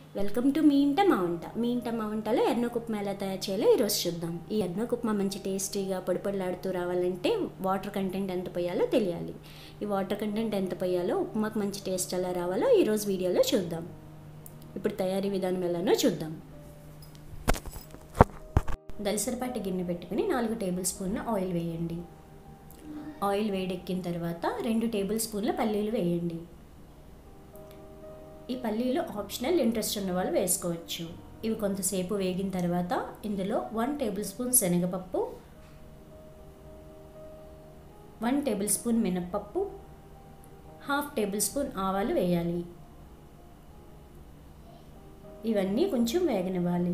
welcome to me ఇంట మా వంట మీ ఇంట మా వంటలో ఎర్నోకు ఉప్మా ఎలా తయారు చేయాలో ఈరోజు చూద్దాం ఈ ఎర్నోకు ఉప్మా మంచి టేస్టీగా పొడి పొడిలాడుతూ రావాలంటే వాటర్ కంటెంట్ ఎంత పోయాలో తెలియాలి ఈ వాటర్ కంటెంట్ ఎంత పోయాలో ఉప్మాకు మంచి టేస్ట్ ఎలా రావాలో ఈరోజు వీడియోలో చూద్దాం ఇప్పుడు తయారీ విధానం ఎలానో చూద్దాం దలసరిపాటి గిన్నె పెట్టుకుని నాలుగు టేబుల్ స్పూన్ల ఆయిల్ వేయండి ఆయిల్ వేడెక్కిన తర్వాత రెండు టేబుల్ స్పూన్ల పల్లీలు వేయండి ఈ పల్లీలు ఆప్షనల్ ఇంట్రెస్ట్ ఉన్న వాళ్ళు వేసుకోవచ్చు ఇవి కొంతసేపు వేగిన తర్వాత ఇందులో వన్ టేబుల్ స్పూన్ శనగపప్పు వన్ టేబుల్ స్పూన్ మినప్పప్పు హాఫ్ టేబుల్ స్పూన్ ఆవాలు వేయాలి ఇవన్నీ కొంచెం వేగనివ్వాలి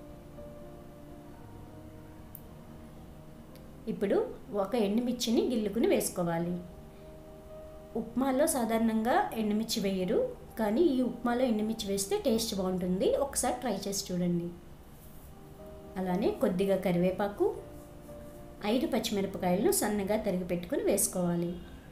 ఇప్పుడు ఒక ఎండుమిర్చిని గిల్లుకుని వేసుకోవాలి ఉప్మాలో సాధారణంగా ఎండుమిర్చి వేయరు కానీ ఈ ఉప్మాలో ఎండుమిర్చి వేస్తే టేస్ట్ బాగుంటుంది ఒకసారి ట్రై చేసి చూడండి అలానే కొద్దిగా కరివేపాకు ఐదు పచ్చిమిరపకాయలను సన్నగా తరిగి పెట్టుకుని వేసుకోవాలి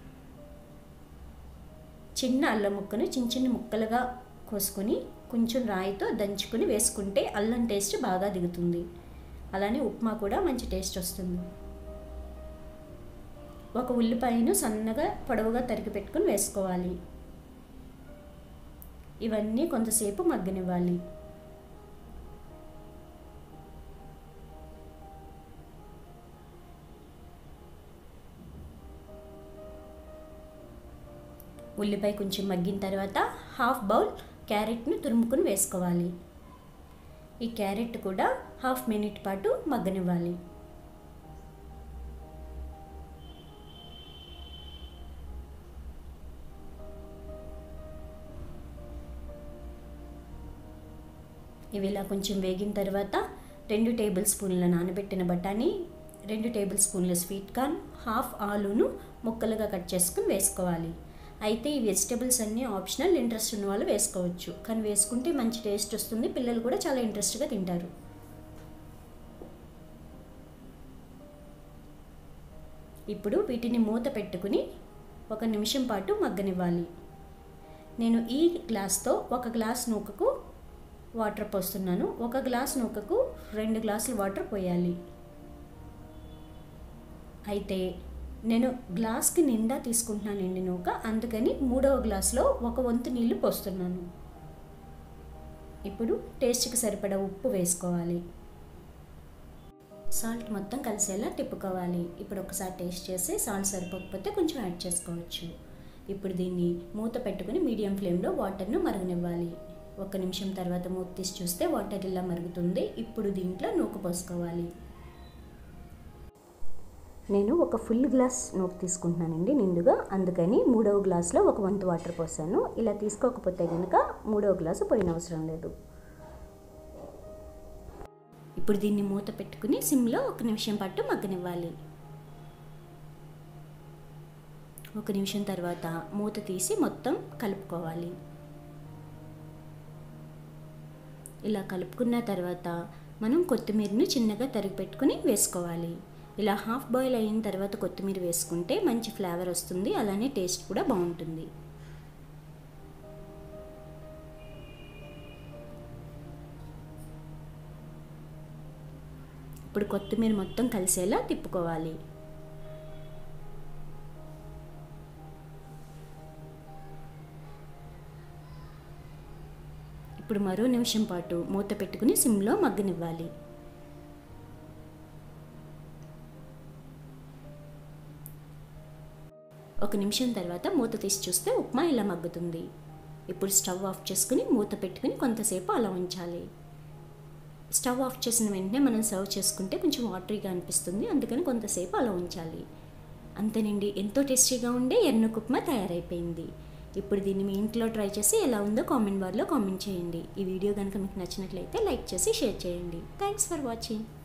చిన్న అల్లం ముక్కను చిన్న చిన్న ముక్కలుగా కోసుకొని కొంచెం రాయితో దంచుకుని వేసుకుంటే అల్లం టేస్ట్ బాగా దిగుతుంది అలానే ఉప్మా కూడా మంచి టేస్ట్ వస్తుంది ఒక ఉల్లిపాయను సన్నగా పొడవుగా తరిగి పెట్టుకుని వేసుకోవాలి ఇవన్నీ కొంతసేపు మగ్గనివ్వాలి ఉల్లిపాయ కొంచెం మగ్గిన తర్వాత హాఫ్ బౌల్ క్యారెట్ను తురుముకుని వేసుకోవాలి ఈ క్యారెట్ కూడా హాఫ్ మినిట్ పాటు మగ్గనివ్వాలి ఇవి ఇలా కొంచెం వేగిన తర్వాత రెండు టేబుల్ స్పూన్ల నానబెట్టిన బఠానీ రెండు టేబుల్ స్పూన్ల స్వీట్ కార్న్ హాఫ్ ఆలును ముక్కలుగా కట్ చేసుకుని వేసుకోవాలి అయితే ఈ వెజిటేబుల్స్ అన్నీ ఆప్షనల్ ఇంట్రెస్ట్ ఉన్న వాళ్ళు వేసుకోవచ్చు కానీ వేసుకుంటే మంచి టేస్ట్ వస్తుంది పిల్లలు కూడా చాలా ఇంట్రెస్ట్గా తింటారు ఇప్పుడు వీటిని మూత పెట్టుకుని ఒక నిమిషం పాటు మగ్గనివ్వాలి నేను ఈ గ్లాస్తో ఒక గ్లాస్ నూకకు వాటర్ పోస్తున్నాను ఒక గ్లాస్ నూకకు రెండు గ్లాసులు వాటర్ పోయాలి అయితే నేను గ్లాస్కి నిండా తీసుకుంటున్నాను ఎండి నూక అందుకని మూడవ గ్లాస్లో ఒక వంతు నీళ్లు పోస్తున్నాను ఇప్పుడు టేస్ట్కి సరిపడా ఉప్పు వేసుకోవాలి సాల్ట్ మొత్తం కలిసేలా తిప్పుకోవాలి ఇప్పుడు ఒకసారి టేస్ట్ చేసి సాల్ట్ సరిపోకపోతే కొంచెం యాడ్ చేసుకోవచ్చు ఇప్పుడు దీన్ని మూత పెట్టుకుని మీడియం ఫ్లేమ్లో వాటర్ను మరగనివ్వాలి ఒక నిమిషం తర్వాత మూత తీసి చూస్తే వాటర్ ఇలా మరుగుతుంది ఇప్పుడు దీంట్లో నూక పోసుకోవాలి నేను ఒక ఫుల్ గ్లాస్ నూక తీసుకుంటున్నానండి నిండుగా అందుకని మూడవ గ్లాస్లో ఒక వంతు వాటర్ పోసాను ఇలా తీసుకోకపోతే కనుక మూడవ గ్లాసు పోయిన అవసరం లేదు ఇప్పుడు దీన్ని మూత పెట్టుకుని సిమ్లో ఒక నిమిషం పాటు మగ్గనివ్వాలి ఒక నిమిషం తర్వాత మూత తీసి మొత్తం కలుపుకోవాలి ఇలా కలుపుకున్న తర్వాత మనం కొత్తిమీరను చిన్నగా తరిగి పెట్టుకుని వేసుకోవాలి ఇలా హాఫ్ బాయిల్ అయిన తర్వాత కొత్తిమీర వేసుకుంటే మంచి ఫ్లేవర్ వస్తుంది అలానే టేస్ట్ కూడా బాగుంటుంది ఇప్పుడు కొత్తిమీర మొత్తం కలిసేలా తిప్పుకోవాలి ఇప్పుడు మరో నిమిషం పాటు మూత పెట్టుకుని సిమ్లో మగ్గనివ్వాలి ఒక నిమిషం తర్వాత మూత తీసి చూస్తే ఉప్మా ఇలా మగ్గుతుంది ఇప్పుడు స్టవ్ ఆఫ్ చేసుకుని మూత పెట్టుకుని కొంతసేపు అలా ఉంచాలి స్టవ్ ఆఫ్ చేసిన వెంటనే మనం సర్వ్ చేసుకుంటే కొంచెం వాటరీగా అనిపిస్తుంది అందుకని కొంతసేపు అలా ఉంచాలి అంతేనండి ఎంతో టేస్టీగా ఉండే ఎర్నకు ఉప్మా తయారైపోయింది ఇప్పుడు దీన్ని మీ ఇంట్లో ట్రై చేసి ఎలా ఉందో కామెంట్ బార్లో కామెంట్ చేయండి ఈ వీడియో కనుక మీకు నచ్చినట్లయితే లైక్ చేసి షేర్ చేయండి థ్యాంక్స్ ఫర్ వాచింగ్